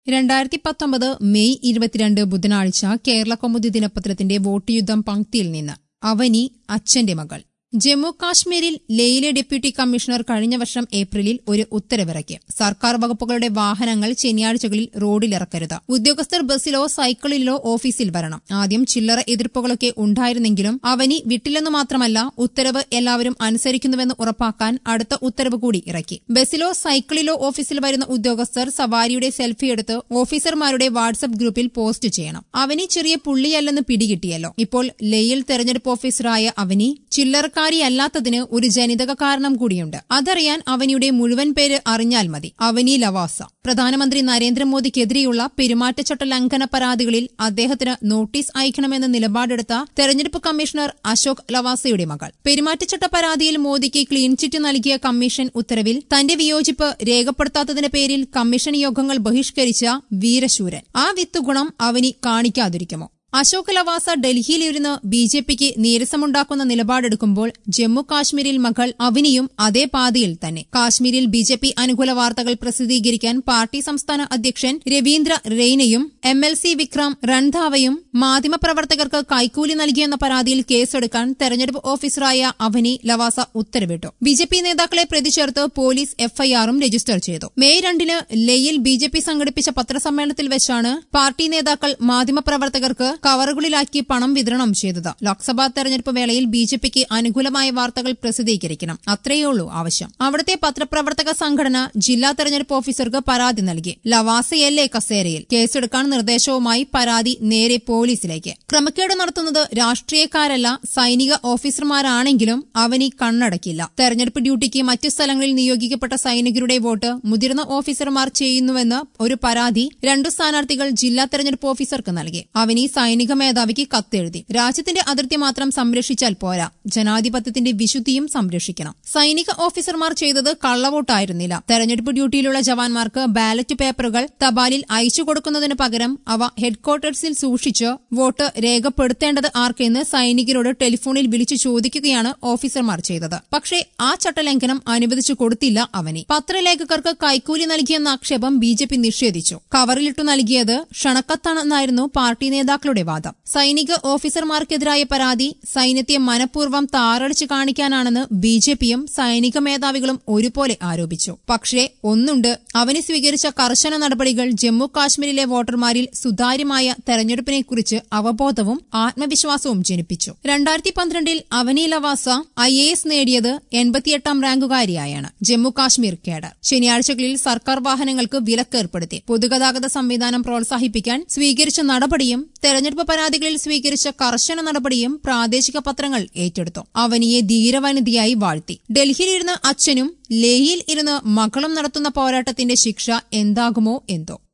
രണ്ടായിരത്തി പത്തൊമ്പത് മെയ് ഇരുപത്തിരണ്ട് ബുധനാഴ്ച കേരള കൗമുദി ദിനപത്രത്തിന്റെ വോട്ട് യുദ്ധം പങ്ക്തിയിൽ നിന്ന് അവനി അച്ഛന്റെ മകൾ ജമ്മു കാശ്മീരിൽ ലേയിലെ ഡെപ്യൂട്ടി കമ്മീഷണർ കഴിഞ്ഞ വർഷം ഏപ്രിലിൽ ഒരു ഉത്തരവിറക്കി സർക്കാർ വകുപ്പുകളുടെ വാഹനങ്ങൾ ശനിയാഴ്ചകളിൽ റോഡിലിറക്കരുത് ഉദ്യോഗസ്ഥർ ബസ്സിലോ സൈക്കിളിലോ ഓഫീസിൽ വരണം ആദ്യം ചില്ലറ എതിർപ്പുകളൊക്കെ ഉണ്ടായിരുന്നെങ്കിലും അവനി വിട്ടില്ലെന്നു മാത്രമല്ല ഉത്തരവ് എല്ലാവരും അനുസരിക്കുന്നുവെന്ന് ഉറപ്പാക്കാൻ അടുത്ത ഉത്തരവ് കൂടി ഇറക്കി ബസ്സിലോ സൈക്കിളിലോ ഓഫീസിൽ വരുന്ന ഉദ്യോഗസ്ഥർ സവാരിയുടെ സെൽഫി എടുത്ത് ഓഫീസർമാരുടെ വാട്സ്ആപ്പ് ഗ്രൂപ്പിൽ പോസ്റ്റ് ചെയ്യണം അവനി ചെറിയ പുള്ളിയല്ലെന്ന് പിടികിട്ടിയല്ലോ ഇപ്പോൾ ലേയിൽ തെരഞ്ഞെടുപ്പ് ഓഫീസറായ അവനി ചില്ലറക്കാരിയല്ലാത്തതിന് ഒരു ജനിതക കാരണം കൂടിയുണ്ട് അതറിയാൻ അവനിയുടെ മുഴുവൻ പേര് അറിഞ്ഞാൽ മതി അവനി ലവാസ പ്രധാനമന്ത്രി നരേന്ദ്രമോദിക്കെതിരെയുള്ള പെരുമാറ്റച്ചട്ട ലംഘന പരാതികളിൽ അദ്ദേഹത്തിന് നോട്ടീസ് അയക്കണമെന്ന നിലപാടെടുത്ത തെരഞ്ഞെടുപ്പ് കമ്മീഷണർ അശോക് ലവാസയുടെ മകൾ പെരുമാറ്റച്ചട്ട പരാതിയിൽ മോദിക്ക് ക്ലീൻ ചിറ്റ് നൽകിയ കമ്മീഷൻ ഉത്തരവിൽ തന്റെ വിയോജിപ്പ് രേഖപ്പെടുത്താത്തതിന്റെ പേരിൽ കമ്മീഷൻ യോഗങ്ങൾ ബഹിഷ്കരിച്ച വീരശൂരൻ ആ വിത്തുഗുണം അവനി കാണിക്കാതിരിക്കുമോ അശോക് ലവാസ ഡൽഹിയിലിരുന്ന് ബി ജെ പിക്ക് നീരസമുണ്ടാക്കുന്ന നിലപാടെടുക്കുമ്പോൾ ജമ്മു കാശ്മീരിൽ മകൾ അവനിയും അതേ പാതയിൽ തന്നെ കാശ്മീരിൽ ബി ജെ പി അനുകൂല വാർത്തകൾ പ്രസിദ്ധീകരിക്കാൻ പാർട്ടി സംസ്ഥാന അധ്യക്ഷൻ രവീന്ദ്ര റെയ്നയും എം എൽ സി വിക്രം രൺധാവയും മാധ്യമപ്രവർത്തകർക്ക് കൈക്കൂലി നൽകിയെന്ന പരാതിയിൽ കേസെടുക്കാൻ തെരഞ്ഞെടുപ്പ് ഓഫീസറായ അവനി ലവാസ ഉത്തരവിട്ടു ബി ജെ പി നേതാക്കളെ പ്രതി ചേർത്ത് പോലീസ് എഫ്ഐആറും രജിസ്റ്റർ ചെയ്തു മെയ് രണ്ടിന് ലേയിൽ ബി ജെ പി സംഘടിപ്പിച്ച പത്രസമ്മേളനത്തിൽ വെച്ചാണ് പാർട്ടി നേതാക്കൾ മാധ്യമപ്രവർത്തകർക്ക് കവറുകളിലാക്കി പണം വിതരണം ചെയ്തത് ലോക്സഭാ തെരഞ്ഞെടുപ്പ് വേളയിൽ ബി ജെ പിക്ക് അനുകൂലമായ വാർത്തകൾ പ്രസിദ്ധീകരിക്കണം അത്രയുള്ളൂ ആവശ്യം അവിടുത്തെ പത്രപ്രവർത്തക സംഘടന ജില്ലാ തെരഞ്ഞെടുപ്പ് ഓഫീസർക്ക് പരാതി നൽകി ലവാസയല്ലേ കസേരയിൽ കേസെടുക്കാൻ നിർദ്ദേശവുമായി പരാതി നേരെ പോലീസിലേക്ക് ക്രമക്കേട് നടത്തുന്നത് രാഷ്ട്രീയക്കാരല്ല സൈനിക ഓഫീസർമാരാണെങ്കിലും അവനി കണ്ണടക്കില്ല തെരഞ്ഞെടുപ്പ് ഡ്യൂട്ടിക്ക് മറ്റു സ്ഥലങ്ങളിൽ നിയോഗിക്കപ്പെട്ട സൈനികരുടെ വോട്ട് മുതിർന്ന ഓഫീസർമാർ ചെയ്യുന്നുവെന്ന് ഒരു പരാതി രണ്ടു സ്ഥാനാർത്ഥികൾ ജില്ലാ തെരഞ്ഞെടുപ്പ് ഓഫീസർക്ക് നൽകി അവനി സൈനിക മേധാവിക്ക് കത്തെഴുതി രാജ്യത്തിന്റെ അതിർത്തി മാത്രം സംരക്ഷിച്ചാൽ പോരാ ജനാധിപത്യത്തിന്റെ വിശുദ്ധിയും സംരക്ഷിക്കണം സൈനിക ഓഫീസർമാർ ചെയ്തത് കള്ളവോട്ടായിരുന്നില്ല തെരഞ്ഞെടുപ്പ് ഡ്യൂട്ടിയിലുള്ള ജവാന്മാർക്ക് ബാലറ്റ് പേപ്പറുകൾ തപാലിൽ അയച്ചു കൊടുക്കുന്നതിന് പകരം അവ ഹെഡ്ക്വാർട്ടേഴ്സിൽ സൂക്ഷിച്ച് വോട്ട് രേഖപ്പെടുത്തേണ്ടത് ആർക്കെന്ന് സൈനികരോട് ടെലിഫോണിൽ വിളിച്ചു ചോദിക്കുകയാണ് ഓഫീസർമാർ ചെയ്തത് പക്ഷേ ആ ചട്ടലംഘനം അനുവദിച്ചു കൊടുത്തില്ല അവനി പത്രലേഖകർക്ക് കൈക്കൂലി നൽകിയെന്ന ആക്ഷേപം ബി ജെ പി നിഷേധിച്ചു കവറിലിട്ടു നൽകിയത് ക്ഷണക്കത്താണെന്നായിരുന്നു പാർട്ടി നേതാക്കളുടെ വാദം സൈനിക ഓഫീസർമാർക്കെതിരായ പരാതി സൈന്യത്തെ മനഃപൂർവ്വം താറടിച്ചു കാണിക്കാനാണെന്ന് ബി ജെ പിയും സൈനിക മേധാവികളും ഒരുപോലെ ആരോപിച്ചു പക്ഷേ ഒന്നുണ്ട് അവന് സ്വീകരിച്ച കർശന നടപടികൾ ജമ്മു കാശ്മീരിലെ വോട്ടർമാരിൽ സുതാര്യമായ തെരഞ്ഞെടുപ്പിനെക്കുറിച്ച് അവബോധവും ആത്മവിശ്വാസവും ജനിപ്പിച്ചു രണ്ടായിരത്തി പന്ത്രണ്ടിൽ അവനി ലവാസ ഐ എ എസ് നേടിയത് എൺപത്തിയെട്ടാം റാങ്കുകാരിയായാണ് ജമ്മു കാശ്മീർ കേഡർ ശനിയാഴ്ചകളിൽ സർക്കാർ വാഹനങ്ങൾക്ക് വിലക്കേർപ്പെടുത്തി പൊതുഗതാഗത സംവിധാനം പ്രോത്സാഹിപ്പിക്കാൻ സ്വീകരിച്ച നടപടിയും തെരഞ്ഞെടുപ്പ് പരാതികളിൽ സ്വീകരിച്ച കർശന നടപടിയും പ്രാദേശിക പത്രങ്ങൾ ഏറ്റെടുത്തു അവനിയെ ധീരവനിതയായി വാഴ്ത്തി ഡൽഹിയിലിരുന്ന് അച്ഛനും ലേയിൽ ഇരുന്ന് മകളും നടത്തുന്ന പോരാട്ടത്തിന്റെ ശിക്ഷ എന്താകുമോ എന്തോ